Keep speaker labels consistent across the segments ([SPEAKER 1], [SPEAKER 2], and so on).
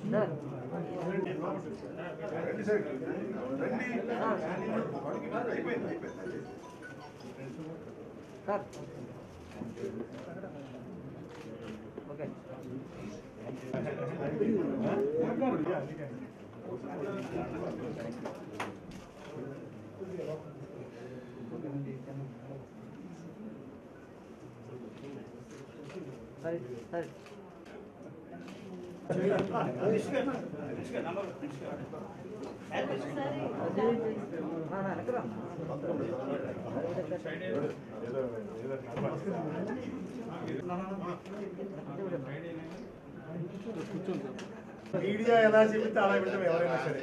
[SPEAKER 1] రండి సార్ రండి అయిపోయింది అయిపోయింది
[SPEAKER 2] సార్ ఓకే సరే సరే
[SPEAKER 3] మీడియా ఎలా చెబితే అలా వింటాం ఎవరైనా సరే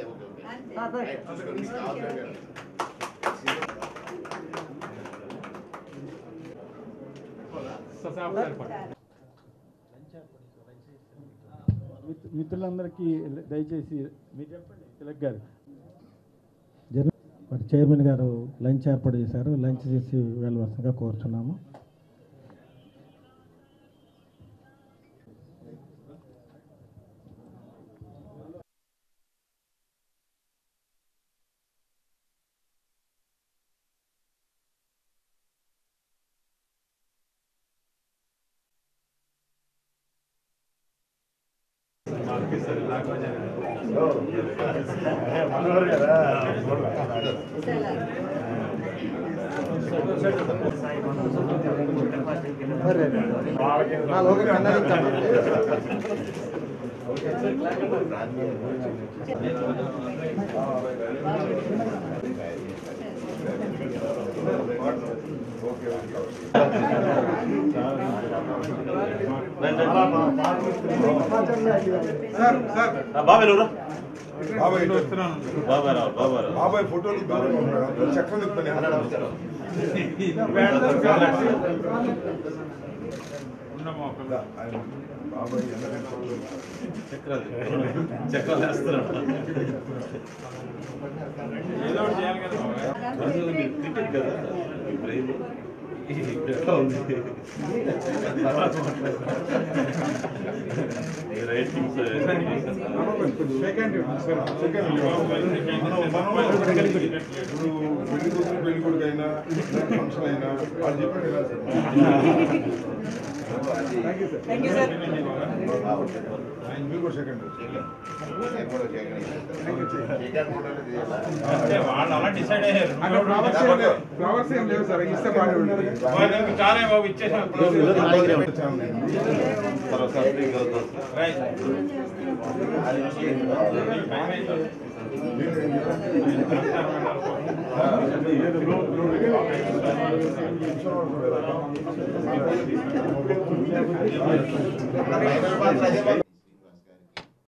[SPEAKER 4] మిత్- మిత్రులందరికీ దయచేసి మీరు చెప్పండి తిలక్ గారు
[SPEAKER 5] జన మరి చైర్మన్ గారు లంచ్ ఏర్పాటు చేశారు లంచ్ చేసి వెళ్ళవలసిందిగా కోరుచున్నాము
[SPEAKER 3] మనోహర్ కదా
[SPEAKER 1] బాబాయ్ బాబాయ్ ఫోటోలు దూరంగా ఉన్నాడు చక్రం తిప్పుతాను ఆయన బాబాయ్ ఎందుకంటే ఫోటోలు
[SPEAKER 6] క్రికెట్ కదా బ్రెయిన్ ఎట్లా ఉంది తర్వాత రైటింగ్స్
[SPEAKER 1] సెకండ్ సెకండ్ మనం మనం ఇప్పుడు పెళ్లి కూతురు పెళ్లి కొడుకు అయినా ఫంక్షన్ అయినా వాళ్ళు చెప్పాడు కదా సార్ ఆయన మీరు కూడా సెకండ్
[SPEAKER 7] వాళ్ళు అలా డిసైడ్ అయ్యారు
[SPEAKER 1] ఫ్లవర్స్ ఏం లేవు సార్ ఇస్తే బాగా
[SPEAKER 7] వాళ్ళకి చాలే బాబు ఇచ్చేసాం రైట్
[SPEAKER 1] ఉంటుంది